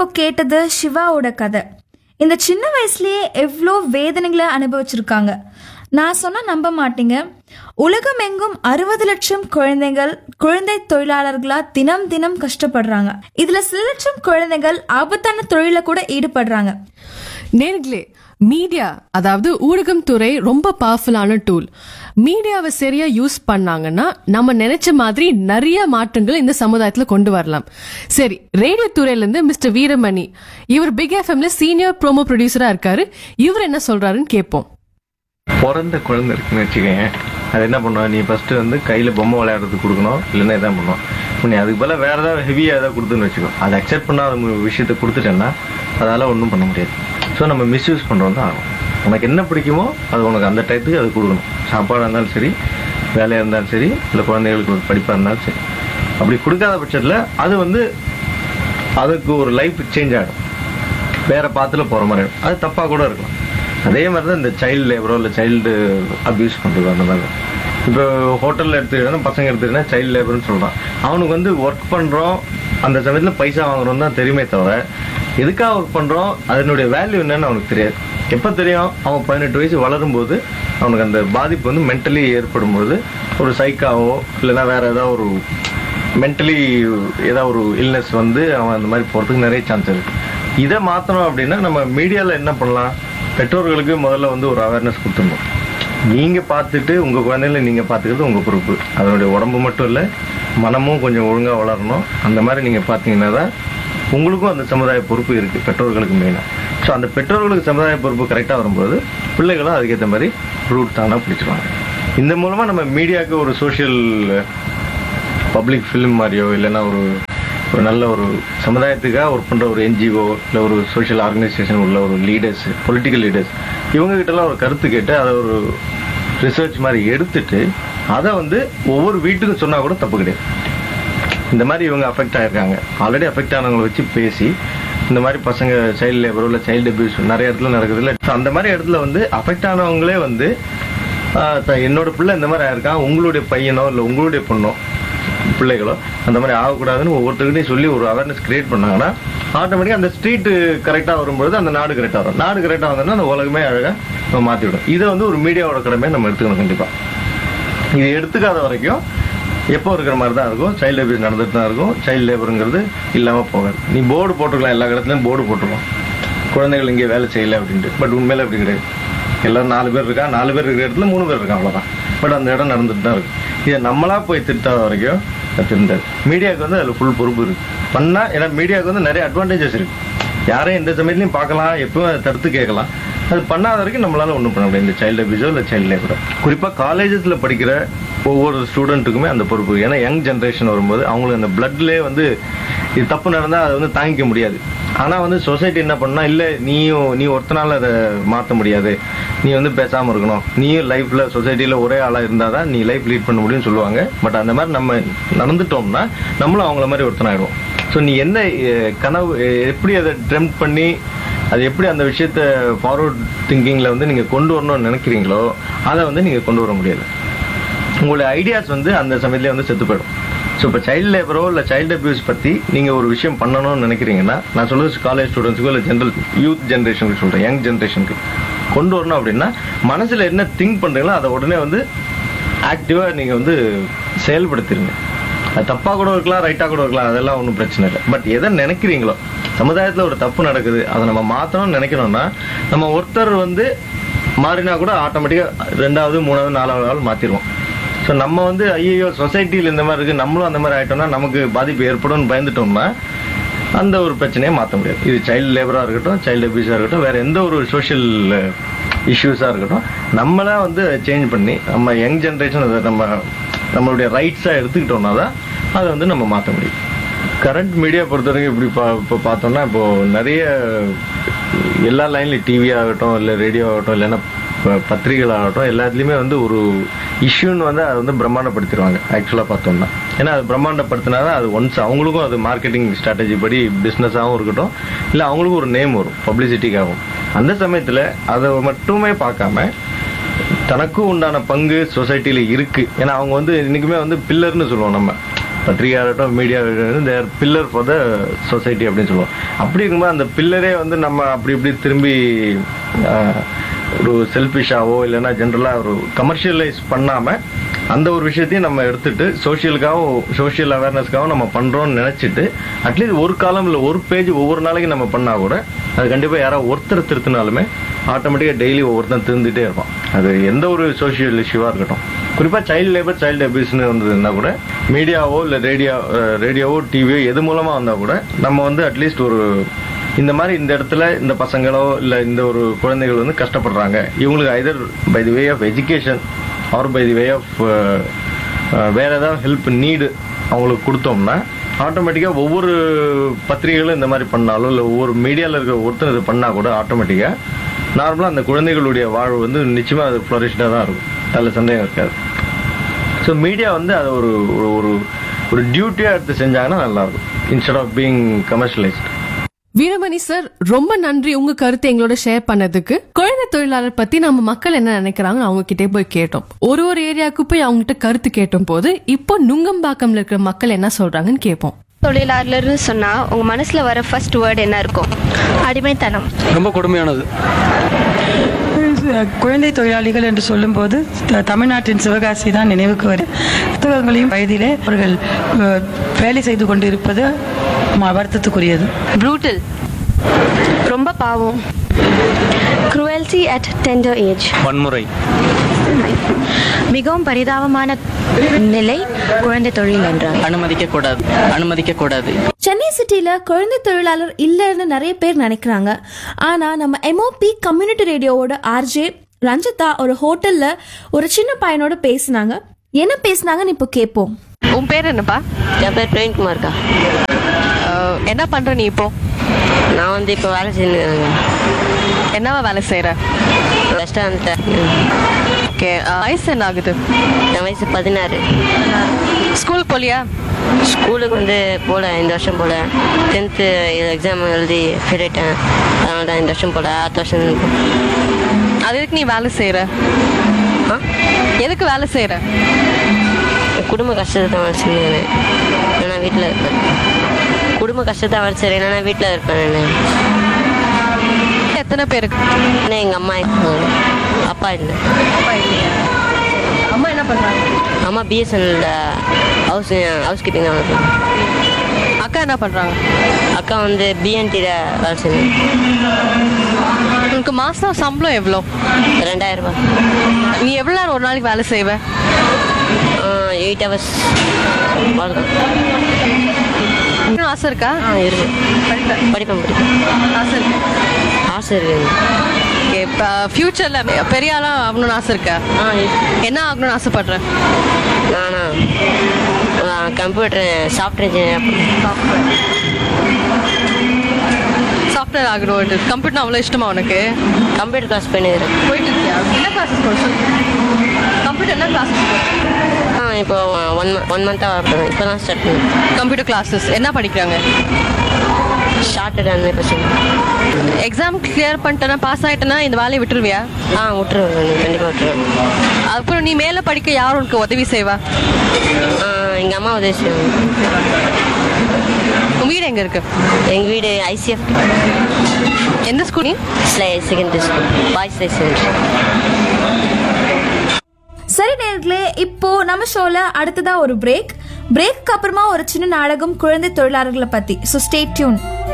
இப்போ கேட்டது சிவாவோட கதை இந்த சின்ன வயசுலயே எவ்வளோ வேதனைகளை அனுபவிச்சிருக்காங்க நான் சொன்னா நம்ப மாட்டீங்க உலகமெங்கும் அறுபது லட்சம் குழந்தைகள் குழந்தை தொழிலாளர்களா தினம் தினம் கஷ்டப்படுறாங்க இதுல சில லட்சம் குழந்தைகள் ஆபத்தான தொழில கூட ஈடுபடுறாங்க நேர்களே மீடியா அதாவது ஊடகம் துறை ரொம்ப பவர்ஃபுல்லான டூல் மீடியாவை சரியா யூஸ் பண்ணாங்கன்னா நம்ம நினைச்ச மாதிரி நிறைய மாற்றங்கள் இந்த சமுதாயத்துல கொண்டு வரலாம் சரி ரேடியோ துறையில இருந்து மிஸ்டர் வீரமணி இவர் பிக் எஃப்எம்ல சீனியர் ப்ரோமோ ப்ரொடியூசரா இருக்காரு இவர் என்ன சொல்றாருன்னு கேட்போம் பிறந்த குழந்தை இருக்குன்னு வச்சுக்கோங்க அது என்ன பண்ணுவோம் நீ ஃபர்ஸ்ட் வந்து கையில பொம்மை விளையாடுறதுக்கு கொடுக்கணும் இல்லைன்னா இதான் பண்ணுவோம் இப்போ நீ அதுக்கு பதிலா வேற ஏதாவது ஹெவியா ஏதாவது கொடுத்துன்னு வச்சுக்கோ அதை அக்செப்ட் பண்ணாத ஒரு விஷயத்த கொடுத்துட்டேன்னா அதால ஒன்றும் பண்ண முடியாது ஸோ நம்ம மிஸ்யூஸ் பண்றோம் தான் ஆகும் உனக்கு என்ன பிடிக்குமோ அது உனக்கு அந்த டயத்துக்கு அது கொடுக்கணும் சாப்பாடாக இருந்தாலும் சரி வேலையாக இருந்தாலும் சரி இல்லை குழந்தைகளுக்கு ஒரு படிப்பாக இருந்தாலும் சரி அப்படி கொடுக்காத பட்சத்தில் அது வந்து அதுக்கு ஒரு லைஃப் சேஞ்ச் ஆகிடும் வேற பாத்துல போற மாதிரி இருக்கும். அது தப்பா கூட இருக்கலாம் அதே மாதிரி தான் இந்த சைல்டு லேபரோ இல்லை சைல்டு அபியூஸ் பண்றது அந்த மாதிரி தான். இப்போ ஹோட்டல்ல எடுத்துக்கிட்டா பசங்க எடுத்துக்கிட்டா சைல்டு லேபர்னு சொல்றான் அவனுக்கு வந்து ஒர்க் பண்றோம் அந்த சமயத்துல பைசா வாங்குறோம் தான் தெரியுமே தவிர எதுக்காக ஒர்க் பண்றோம் அதனுடைய வேல்யூ என்னன்னு அவனுக்கு தெரியாது எப்ப தெரியும் அவன் பதினெட்டு வயசு வளரும்போது அவனுக்கு அந்த பாதிப்பு வந்து மென்டலி ஏற்படும் போது ஒரு சைக்காவோ இல்லைன்னா வேற ஏதாவது ஒரு மென்டலி ஏதாவது ஒரு இல்னஸ் வந்து அவன் அந்த மாதிரி போறதுக்கு நிறைய சான்ஸ் இருக்கு இதை மாத்தணும் அப்படின்னா நம்ம மீடியால என்ன பண்ணலாம் பெற்றோர்களுக்கு முதல்ல வந்து ஒரு அவேர்னஸ் கொடுத்துடணும் நீங்க பார்த்துட்டு உங்க குழந்தைகளை நீங்க பார்த்துக்கிறது உங்க பொறுப்பு அதனுடைய உடம்பு மட்டும் இல்ல மனமும் கொஞ்சம் ஒழுங்கா வளரணும் அந்த மாதிரி நீங்க பார்த்தீங்கன்னா தான் உங்களுக்கும் அந்த சமுதாய பொறுப்பு இருக்கு பெற்றோர்களுக்கு மெயினா ஸோ அந்த பெற்றோர்களுக்கு சமுதாய பொறுப்பு கரெக்டா வரும்போது பிள்ளைகளும் அதுக்கேற்ற மாதிரி ரூட் தானா பிடிச்சிருவாங்க இந்த மூலமா நம்ம மீடியாவுக்கு ஒரு சோஷியல் பப்ளிக் ஃபிலிம் மாதிரியோ இல்லைன்னா ஒரு ஒரு நல்ல ஒரு சமுதாயத்துக்காக ஒர்க் பண்ற ஒரு என்ஜிஓ இல்லை ஒரு சோஷியல் ஆர்கனைசேஷன் உள்ள ஒரு லீடர்ஸ் பொலிட்டிக்கல் லீடர்ஸ் இவங்க கிட்டலாம் ஒரு கருத்து கேட்டு அதை ஒரு ரிசர்ச் மாதிரி எடுத்துட்டு அதை வந்து ஒவ்வொரு வீட்டுக்கும் சொன்னா கூட தப்பு கிடையாது இந்த மாதிரி இவங்க அஃபெக்ட் ஆயிருக்காங்க ஆல்ரெடி அஃபெக்ட் ஆனவங்களை வச்சு பேசி இந்த மாதிரி பசங்க சைல்டு லேபரோ இல்லை சைல்டு அபியூஸ் நிறைய இடத்துல நடக்குது இல்லை அந்த மாதிரி இடத்துல வந்து அஃபெக்ட் ஆனவங்களே வந்து ஆஹ், த- என்னோட பிள்ளை இந்த மாதிரி ஆயிருக்கான் உங்களுடைய பையனோ இல்லை உங்களுடைய பொண்ணோ பிள்ளைகளோ அந்த மாதிரி ஆகக்கூடாதுன்னு ஒவ்வொருத்தருக்கிட்டையும் சொல்லி ஒரு அவேர்னஸ் கிரியேட் பண்ணாங்கன்னா ஆட்டோமேட்டிக்கா அந்த ஸ்ட்ரீட் கரெக்டா வரும்போது அந்த நாடு கரெக்டா வரும் நாடு கரெக்டா வந்தோம்னா அந்த உலகமே அழகா நம்ம மாத்தி விடும் இதை வந்து ஒரு மீடியாவோட கடமையை நம்ம எடுத்துக்கணும் கண்டிப்பா இது எடுத்துக்காத வரைக்கும் எப்போ இருக்கிற மாதிரி தான் இருக்கும் சைல்டு அபியூஸ் நடந்துட்டு தான் இருக்கும் சைல்டு லேபருங்கிறது இல்லாம போகாது நீ போர்டு போட்டுக்கலாம் எல்லா இடத்துலயும் போர்டு போட்டுருவோம் குழந்தைகள் இங்கே வேலை செய்யல அப்படின்ட்டு பட் உண்மையில அப்படி கிடையாது எல்லாரும் நாலு பேர் இருக்கா நாலு பேர் இருக்கிற இடத்துல மூணு பேர் இருக்கான் அவ்வளவுதான் பட் அந்த இடம் நடந்துட்டு தான் இருக்கு இதை நம்மளா போய் திருத்தாத வரைக்கும் அது திருந்தாது மீடியாவுக்கு வந்து அதுல ஃபுல் பொறுப்பு இருக்கு பண்ணா ஏன்னா மீடியாவுக்கு வந்து நிறைய அட்வான்டேஜஸ் இருக்கு யாரையும் எந்த சமயத்துலையும் பார்க்கலாம் எப்பவும் அதை தடுத்து கேட்கலாம் அது பண்ணாத வரைக்கும் நம்மளால ஒன்றும் பண்ண முடியாது இந்த சைல்டு அபியூஸோ இல்லை சைல்டு லேபரோ குறிப்பாக காலேஜஸ்ல படிக்கிற ஒவ்வொரு ஸ்டூடெண்ட்டுக்குமே அந்த பொறுப்பு ஏன்னா யங் ஜென்ரேஷன் வரும்போது அவங்களுக்கு அந்த பிளட்லேயே வந்து இது தப்பு நடந்தால் அதை வந்து தாங்கிக்க முடியாது ஆனால் வந்து சொசைட்டி என்ன பண்ணா இல்லை நீயும் நீ ஒருத்தனால அதை மாற்ற முடியாது நீ வந்து பேசாமல் இருக்கணும் நீயும் லைஃப்ல சொசைட்டியில் ஒரே ஆளாக இருந்தால் தான் நீ லைஃப் லீட் பண்ண முடியும்னு சொல்லுவாங்க பட் அந்த மாதிரி நம்ம நடந்துட்டோம்னா நம்மளும் அவங்கள மாதிரி ஒருத்தனாயிடுவோம் ஸோ நீ என்ன அஹ், கனவு அஹ், எப்படி அதை ட்ரெம்ப் பண்ணி அது எப்படி அந்த விஷயத்த ஃபார்வர்ட் திங்கிங்ல வந்து நீங்க கொண்டு வரணும்னு நினைக்கிறீங்களோ அதை வந்து நீங்க கொண்டு வர முடியாது உங்களுடைய ஐடியாஸ் வந்து அந்த சமயத்துல வந்து செத்து போயிடும் ஸோ இப்போ சைல்டு லேபரோ இல்லை சைல்டு அபியூஸ் பத்தி நீங்க ஒரு விஷயம் பண்ணணும்னு நினைக்கிறீங்கன்னா நான் சொல்றது காலேஜ் ஸ்டூடெண்ட்ஸுக்கோ இல்லை ஜென்ரல் யூத் ஜென்ரேஷனுக்கு சொல்றேன் யங் ஜென்ரேஷனுக்கு கொண்டு வரணும் அப்படின்னா மனசுல என்ன திங்க் பண்றீங்களோ அதை உடனே வந்து ஆக்டிவா நீங்க வந்து செயல்படுத்திருங்க அது தப்பா கூட இருக்கலாம் ரைட்டா கூட இருக்கலாம் அதெல்லாம் ஒன்றும் பிரச்சனை இல்லை பட் எதை நினைக்கிறீங்களோ சமுதாயத்துல ஒரு தப்பு நடக்குது அதை நம்ம மாத்தணும்னு நினைக்கணும்னா நம்ம ஒருத்தர் வந்து மாறினா கூட ஆட்டோமேட்டிக்கா ரெண்டாவது மூணாவது நாலாவது ஆள் மாத்திருவோம் ஸோ நம்ம வந்து ஐயோ சொசைட்டியில் இந்த மாதிரி இருக்கு நம்மளும் அந்த மாதிரி ஆயிட்டோம்னா நமக்கு பாதிப்பு ஏற்படும்னு பயந்துட்டோம்னா அந்த ஒரு பிரச்சனையை மாற்ற முடியாது இது சைல்டு லேபரா இருக்கட்டும் சைல்டு அபியூஸா இருக்கட்டும் வேற எந்த ஒரு சோஷியல் இஷ்யூஸா இருக்கட்டும் நம்மளா வந்து சேஞ்ச் பண்ணி நம்ம யங் ஜென்ரேஷன் அதை நம்ம நம்மளுடைய ரைட்ஸா எடுத்துக்கிட்டோம்னா தான் அதை வந்து நம்ம மாற்ற முடியும் கரண்ட் மீடியா பொறுத்த வரைக்கும் இப்படி பா இப்போ பார்த்தோம்னா இப்போ நிறைய எல்லா லைன்லையும் டிவி ஆகட்டும் இல்லை ரேடியோ ஆகட்டும் இல்லைன்னா ப- பத்திரிகைகள் ஆகட்டும் எல்லாத்துலேயுமே வந்து ஒரு இஷ்யூன்னு வந்து அதை வந்து பிரம்மாண்டப்படுத்திடுவாங்க ஆக்சுவலாக பார்த்தோம்னா ஏன்னா அது பிரம்மாண்டப்படுத்தினா தான் அது ஒன்ஸ் அவங்களுக்கும் அது மார்க்கெட்டிங் ஸ்ட்ராட்டஜி படி பிஸ்னஸாகவும் இருக்கட்டும் இல்லை அவங்களுக்கும் ஒரு நேம் வரும் பப்ளிசிட்டிக்காகவும் அந்த சமயத்தில் அதை மட்டுமே பார்க்காம தனக்கும் உண்டான பங்கு சொசைட்டில இருக்கு ஏன்னா அவங்க வந்து இன்னைக்குமே வந்து பில்லர்னு சொல்லுவோம் நம்ம பத்திரிகையாளட்டும் media there pillar for the society அப்படின்னு சொல்லுவோம் அப்படி இருக்கும்போது அந்த பில்லரே வந்து நம்ம அப்படி இப்படி திரும்பி ஆஹ், ஒரு செல்ஃபிஷாவோ இல்லைன்னா ஜென்ரலாக ஒரு கமர்ஷியலைஸ் பண்ணாம அந்த ஒரு விஷயத்தையும் நம்ம எடுத்துட்டு சோஷியலுக்காகவும் சோஷியல் அவேர்னஸ்க்காகவும் நம்ம பண்றோம்னு நினைச்சிட்டு அட்லீஸ்ட் ஒரு காலம் இல்லை ஒரு பேஜ் ஒவ்வொரு நாளைக்கு நம்ம பண்ணா கூட அது கண்டிப்பா யாராவது ஒருத்தர் திருத்தினாலுமே ஆட்டோமேட்டிக்கா டெய்லி ஒவ்வொருத்தன் திருந்துட்டே இருப்பான் அது எந்த ஒரு சோஷியல் இஷ்யூவா இருக்கட்டும் குறிப்பா சைல்டு லேபர் சைல்டு அபியூஸ்னு வந்ததுன்னா கூட மீடியாவோ இல்ல ரேடியோ ரேடியோவோ டிவியோ எது மூலமா வந்தா கூட நம்ம வந்து அட்லீஸ்ட் ஒரு இந்த மாதிரி இந்த இடத்துல இந்த பசங்களோ இல்ல இந்த ஒரு குழந்தைகள் வந்து கஷ்டப்படுறாங்க இவங்களுக்கு either by the way of education or by the way of வேற ஏதாவது ஹெல்ப் நீடு அவங்களுக்கு கொடுத்தோம்னா ஆட்டோமேட்டிக்காக ஒவ்வொரு பத்திரிகைகளும் இந்த மாதிரி பண்ணாலும் இல்லை ஒவ்வொரு மீடியாவில் இருக்கிற ஒருத்தர் இது பண்ணால் கூட ஆட்டோமேட்டிக்காக நார்மலாக அந்த குழந்தைகளுடைய வாழ்வு வந்து நிச்சயமாக அது ஃப்ளரிஷ்டாக தான் இருக்கும் அதில் சந்தேகம் இருக்காது ஸோ மீடியா வந்து அதை ஒரு ஒரு- ஒரு ஒரு டியூட்டியாக எடுத்து செஞ்சாங்கன்னா நல்லாயிருக்கும் instead of being commercialised Veeramani sir ரொம்ப நன்றி உங்க கருத்தை எங்களோட ஷேர் பண்ணதுக்கு குழந்தை தொழிலாளர் பத்தி நம்ம மக்கள் என்ன நினைக்கிறாங்கன்னு அவங்க கிட்டே போய் கேட்டோம் ஒரு ஒரு ஏரியாவுக்கு போய் அவங்ககிட்ட கருத்து கேட்டும் போது இப்போ நுங்கம்பாக்கம்ல இருக்கிற மக்கள் என்ன சொல்றாங்கன்னு கேட்போம் தொழிலாளர்னு சொன்னா உங்க மனசுல வர ஃபர்ஸ்ட் வேர்ட் என்ன இருக்கும் அடிமைத்தனம் ரொம்ப கொடுமையானது குழந்தை தொழிலாளிகள் என்று சொல்லும்போது த- தமிழ்நாட்டின் சிவகாசி தான் நினைவுக்கு வரும் புத்தகங்களையும் வயதிலே அவர்கள் அஹ், வேலை செய்து கொண்டிருப்பது ம- வருத்தத்துக்குரியது ப்ரூட்டல் ரொம்ப பாவம் cruelty at tender ஏஜ் வன்முறை மிகவும் பரிதாபமான நிலை குழந்தை தொழில் என்றார் அனுமதிக்க கூடாது அனுமதிக்க கூடாது சென்னை சிட்டில குழந்தை தொழிலாளர் இல்லைன்னு நிறைய பேர் நினைக்கிறாங்க ஆனா நம்ம எம்ஓபி கம்யூனிட்டி ரேடியோவோட ஆர்ஜே ரஞ்சிதா ஒரு ஹோட்டல்ல ஒரு சின்ன பையனோட பேசினாங்க என்ன பேசினாங்கன்னு இப்போ கேட்போம் உன் பேர் என்னப்பா என் பேர் பிரவீன்குமார்க்கா அஹ், என்ன பண்ற நீ இப்போ நான் வந்து இப்போ வேலை செஞ்சுருக்கேங்க என்னவா வேலை செய்யற ஃபஸ்ட்டாக வந்துட்டேன் ஓகே வயசு என்ன ஆகுது என் வயசு பதினாறு ஸ்கூல் போலியா ஸ்கூலுக்கு வந்து போகல இந்த வருஷம் போகல டென்த்து எக்ஸாம் எழுதி ஃபெயில் ஆயிட்டேன் அதனால தான் இந்த வருஷம் போகல அடுத்த வருஷம் அது எதுக்கு நீ வேலை செய்யற ஆ? எதுக்கு வேலை செய்யற குடும்ப கஷ்டத்தை தான் வேலை செஞ்சேன் நான் வீட்டில் இருப்பேன் குடும்ப கஷ்டத்தை வேலை செய்கிறேன் நான் வீட்டில் இருப்பேன் நான் எத்தனை பேருக்கு ஆனால் எங்கள் அம்மா இருக்காங்க அப்பா இல்லை அம்மா என்ன பண்றாங்க அம்மா பிஎஸ்என்எல்ல ஹவுஸ் ஹவுஸ் கீப்பிங் தான் இருக்காங்க. அக்கா என்ன பண்றாங்க அக்கா வந்து பிஎன்டியில் வேலை செஞ்சேன் உனக்கு மாசம் சம்பளம் எவ்வளோ ரெண்டாயிரம் ரூபாய் நீ எவ்வளவு நேரம் ஒரு நாளைக்கு வேலை செய்வ எயிட் ஹவர்ஸ் அவ்வளோதான் இன்னும் ஆசை இருக்கா ஆ இருக்கு படிப்பேன் படிப்பேன் ஆசை இருக்கு ஆசை இருக்கு ஓகே இப்போ ஃபியூச்சர்ல பெரிய ஆளா ஆகணும்னு ஆசை இருக்கா ஆ இருக்கு. என்ன ஆகணும்னு ஆசைப்படுற நானா கம்ப்யூட்டர் சாஃப்ட்வேர் இன்ஜினியர் சாஃப்ட்வேர் ஆகணும் கம்ப்யூட்டர் அவ்வளோ இஷ்டமா உனக்கு கம்ப்யூட்டர் கிளாஸ் பண்ணிடுறேன் போயிட்டு இருக்கியா என்ன கிளாஸஸ் போகிறோம் கம்ப்யூட்டர் என்ன கிளாஸஸ் ஆ இப்போ ஒன் ஒன் மந்த்தாக வரப்போம் இப்போ தான் ஸ்டார்ட் பண்ணேன் கம்ப்யூட்டர் கிளாஸஸ் என்ன படிக்கிறாங்க ஷார்ட்டட் அந்த பர்சன் எக்ஸாம் கிளியர் பண்ணிட்டேன்னா பாஸ் ஆயிட்டேன்னா இந்த வேலையை விட்டுருவியா ஆ விட்டுருவேன் நான் கண்டிப்பாக விட்டுருவேன் அப்புறம் நீ மேலே படிக்க யார் உனக்கு உதவி செய்வா எங்கள் அம்மா உதவி செய்வாங்க உன் வீடு எங்க இருக்கு எங்கள் வீடு ஐசிஎஃப் எந்த ஸ்கூல் நீ secondary school boys high secondary சரி நேர்களே இப்போ நம்ம ஷோல அடுத்ததா ஒரு பிரேக் பிரேக்கு அப்புறமா ஒரு சின்ன நாடகம் குழந்தை தொழிலாளர்களை பத்தி ஸோ ஸ்டே டியூன்